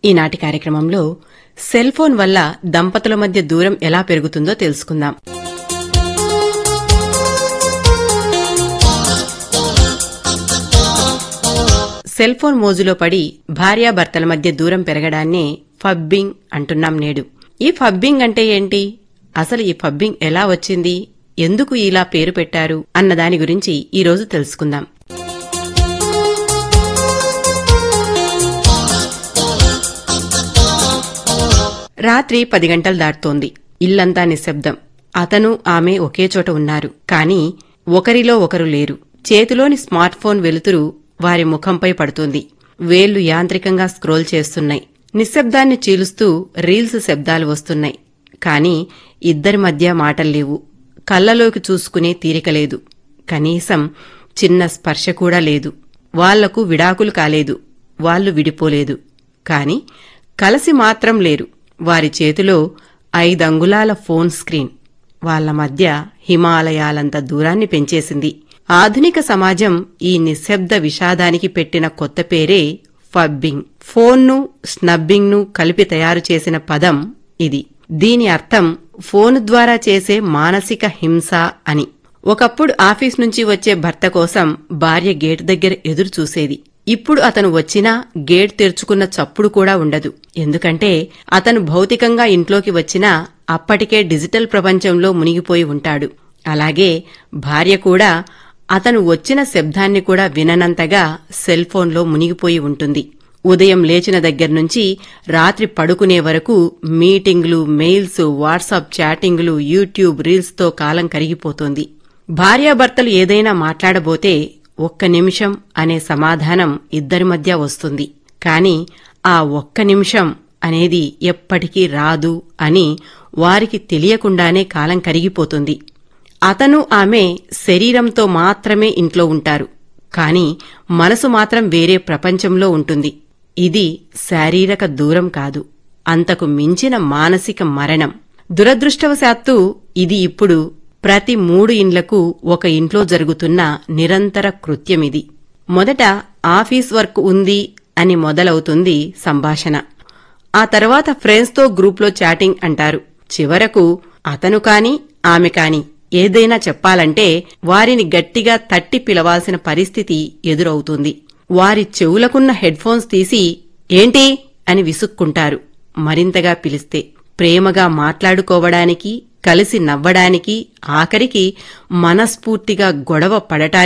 ఈనాటి కార్యక్రమంలో cell phone వల్ల దంపతుల మధ్య దూరం ఎలా పెరుగుతుందో తెలుసుకుందాం సెల్ ఫోన్ మోజులో పడి భార్యాభర్తల మధ్య దూరం పెరగడాన్నే ఫబ్బింగ్ అంటున్నాం నేడు ఈ ఫబ్బింగ్ అంటే ఏంటి అసలు ఈ ఫబ్బింగ్ ఎలా వచ్చింది ఎందుకు ఇలా పేరు పెట్టారు అన్న దాని గురించి ఈరోజు తెలుసుకుందాం రాత్రి పది గంటలు దాటుతోంది ఇల్లంతా నిశ్శబ్దం అతను ఆమె ఒకే చోట ఉన్నారు కాని ఒకరిలో ఒకరు లేరు చేతిలోని స్మార్ట్ ఫోన్ వెలుతురు వారి ముఖంపై పడుతుంది వేళ్లు యాంత్రికంగా స్క్రోల్ చేస్తున్నాయి నిశ్శబ్దాన్ని చీలుస్తూ రీల్స్ శబ్దాలు వస్తున్నాయి కాని ఇద్దరి మధ్య మాటల్లేవు కళ్ళలోకి చూసుకునే తీరిక లేదు కనీసం చిన్న స్పర్శ కూడా లేదు వాళ్లకు విడాకులు కాలేదు వాళ్లు విడిపోలేదు కాని కలసి మాత్రం లేరు వారి చేతిలో ఐదంగుళాల ఫోన్ స్క్రీన్ వాళ్ల మధ్య హిమాలయాలంత దూరాన్ని పెంచేసింది ఆధునిక సమాజం ఈ నిశ్శబ్ద విషాదానికి పెట్టిన కొత్త పేరే ఫబ్బింగ్ ఫోన్ను స్నబ్బింగ్ను కలిపి తయారు చేసిన పదం ఇది దీని అర్థం ఫోను ద్వారా చేసే మానసిక హింస అని ఒకప్పుడు ఆఫీస్ నుంచి వచ్చే భర్త కోసం భార్య గేటు దగ్గర ఎదురు చూసేది ఇప్పుడు అతను వచ్చినా గేట్ తెరుచుకున్న చప్పుడు కూడా ఉండదు ఎందుకంటే అతను భౌతికంగా ఇంట్లోకి వచ్చినా అప్పటికే డిజిటల్ ప్రపంచంలో మునిగిపోయి ఉంటాడు అలాగే భార్య కూడా అతను వచ్చిన శబ్దాన్ని కూడా విననంతగా సెల్ ఫోన్లో మునిగిపోయి ఉంటుంది ఉదయం లేచిన దగ్గర్నుంచి రాత్రి పడుకునే వరకు మీటింగ్లు మెయిల్స్ వాట్సాప్ చాటింగ్లు యూట్యూబ్ రీల్స్తో కాలం కరిగిపోతోంది భార్యాభర్తలు ఏదైనా మాట్లాడబోతే ఒక్క నిమిషం అనే సమాధానం ఇద్దరి మధ్య వస్తుంది కాని ఆ ఒక్క నిమిషం అనేది ఎప్పటికీ రాదు అని వారికి తెలియకుండానే కాలం కరిగిపోతుంది అతను ఆమె శరీరంతో మాత్రమే ఇంట్లో ఉంటారు కాని మనసు మాత్రం వేరే ప్రపంచంలో ఉంటుంది ఇది శారీరక దూరం కాదు అంతకు మించిన మానసిక మరణం దురదృష్టవశాత్తు ఇది ఇప్పుడు ప్రతి మూడు ఇండ్లకు ఒక ఇంట్లో జరుగుతున్న నిరంతర కృత్యమిది మొదట ఆఫీస్ వర్క్ ఉంది అని మొదలవుతుంది సంభాషణ ఆ తర్వాత ఫ్రెండ్స్తో గ్రూప్లో చాటింగ్ అంటారు చివరకు అతను కాని ఆమె కాని ఏదైనా చెప్పాలంటే వారిని గట్టిగా తట్టి పిలవాల్సిన పరిస్థితి ఎదురవుతుంది వారి చెవులకున్న హెడ్ఫోన్స్ తీసి ఏంటి అని విసుక్కుంటారు మరింతగా పిలిస్తే ప్రేమగా మాట్లాడుకోవడానికి కలిసి నవ్వడానికి ఆఖరికి మనస్ఫూర్తిగా గొడవ పడటానికి